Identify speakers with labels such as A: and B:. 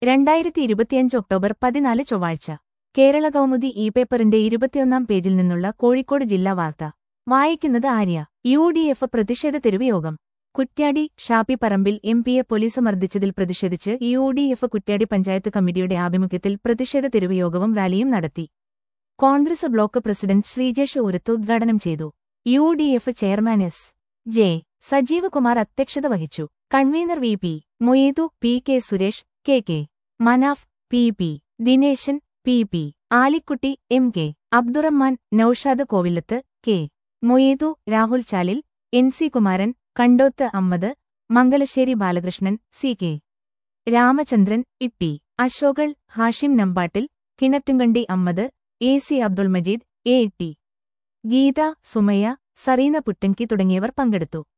A: രണ്ടായിരത്തി ഇരുപത്തിയഞ്ച് ഒക്ടോബർ പതിനാല് ചൊവ്വാഴ്ച കേരള കൗമുദി ഇ പേപ്പറിന്റെ ഇരുപത്തിയൊന്നാം പേജിൽ നിന്നുള്ള കോഴിക്കോട് ജില്ലാ വാർത്ത വായിക്കുന്നത് ആര്യ യു ഡി എഫ് പ്രതിഷേധ തെരുവ് യോഗം കുറ്റ്യാടി ഷാപ്പി പറമ്പിൽ എം പിയെ പോലീസ് മർദ്ദിച്ചതിൽ പ്രതിഷേധിച്ച് U D F Kuttiadi panchayat കമ്മിറ്റിയുടെ ആഭിമുഖ്യത്തിൽ പ്രതിഷേധ തെരുവ് യോഗവും റാലിയും നടത്തി കോൺഗ്രസ് ബ്ലോക്ക് പ്രസിഡന്റ് ശ്രീജേഷ് ഉരത്ത് ഉദ്ഘാടനം ചെയ്തു U D F chairman S J Sajeev Kumar അധ്യക്ഷത വഹിച്ചു convener V P Moidu P K Suresh K K Manaf P P Dineshan P P Alikutty M K Abdurahman Noushad Kovilath K Moidu Rahul Chalil N C Kumaran Kandoth Ammad Mangalassery Balakrishnan C K Ramachandran Itty Ashokan Hashim Nambattil Kinattunkandi Ammad A C Abdul Majeed A T Geetha Sumayya Sareena പുട്ടൻകി തുടങ്ങിയവർ പങ്കെടുത്തു